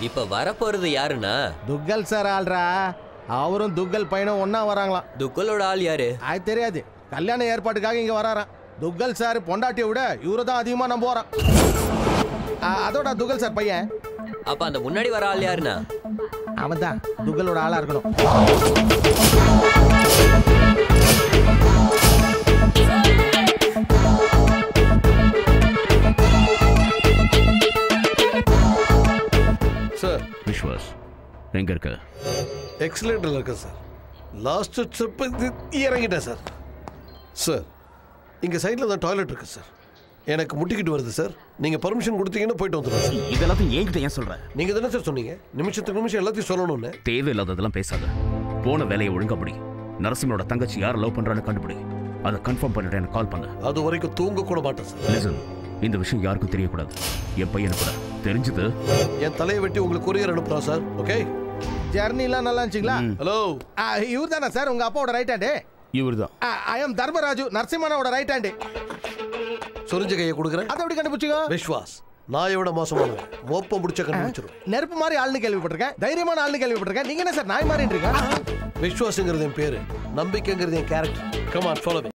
இப்ப வரப்போறது யாருன்னா துக்கல் சார் ஆள்றா அவரும் துக்கல் பையனும் ஒண்ணா வராங்களாம் துக்கலோட ஆள் யாரு அது தெரியாது கல்யாண ஏற்பாட்டுக்காக இங்க வராராம் துக்கல் சார் பொண்டாட்டியை விட இவரை தான் அதிகமா நம்ப வரான் அதோட துக்கல் சார் பையன் அப்ப அந்த முன்னாடி வர ஆள் யாருன்னா அவன் தான் துக்கலோட ஆளா இருக்கணும் சார் விஸ்வாஸ் எங்க இருக்க எக்ஸலேட்டரில் இருக்கேன் சார் லாஸ்ட் ட்ரிப் இறங்கிட்டேன் சார் சார் இங்கே சைடில் தான் டாய்லெட் இருக்கு சார் எனக்கு முட்டிக்கிட்டு வருது சார் நீங்கள் பர்மிஷன் கொடுத்தீங்கன்னா போயிட்டு வந்துடுவேன் சார் இதெல்லாத்தையும் என்கிட்ட ஏன் சொல்ற நீங்கள் தானே சார் சொன்னீங்க நிமிஷத்துக்கு நிமிஷம் எல்லாத்தையும் சொல்லணும்னு தேவையில்லாததெல்லாம் பேசாத போன வேலையை ஒழுங்கா முடி நரசிம்மனோட தங்கச்சி யார் லவ் பண்றான்னு கண்டுபிடி அதை கன்ஃபார்ம் பண்ணிட்டு எனக்கு கால் பண்ணு அது வரைக்கும் தூங்க கூட மாட்டேன் சார் லிசன் இந்த விஷயம் யாருக்கும் தெரியக்கூடாது என் பையனு கூட தெரிஞ்சது என் தலையை வெட்டி உங்களுக்கு கொரியர் அனுப்புகிறோம் சார் ஓகே ஜர்னிலாம் நல்லா இருந்துச்சுங்களா ஹலோ இவர் தானே சார் உங்க அப்பாவோட ரைட் ஹேண்டு இவர்தான் ஐ எம் தர்மராஜு நரசிம்மனோட ரைட் ஹேண்டு சொரிஞ்ச கையை கொடுக்குறேன் அதை எப்படி கண்டுபிடிச்சிக்கோ விஸ்வாஸ் நாயோட மோசமானவன் மோப்பம் முடிச்ச கண்டுபிடிச்சிடும் நெருப்பு மாதிரி ஆள்னு கேள்விப்பட்டிருக்கேன் தைரியமான ஆள்னு கேள்விப்பட்டிருக்கேன் நீங்க என்ன சார் நாய் மாறின்றீங்க விஸ்வாஸுங்கிறது என் பேரு நம்பிக்கைங்கிறது என் கேரக்டர் கமான் ஃபாலோ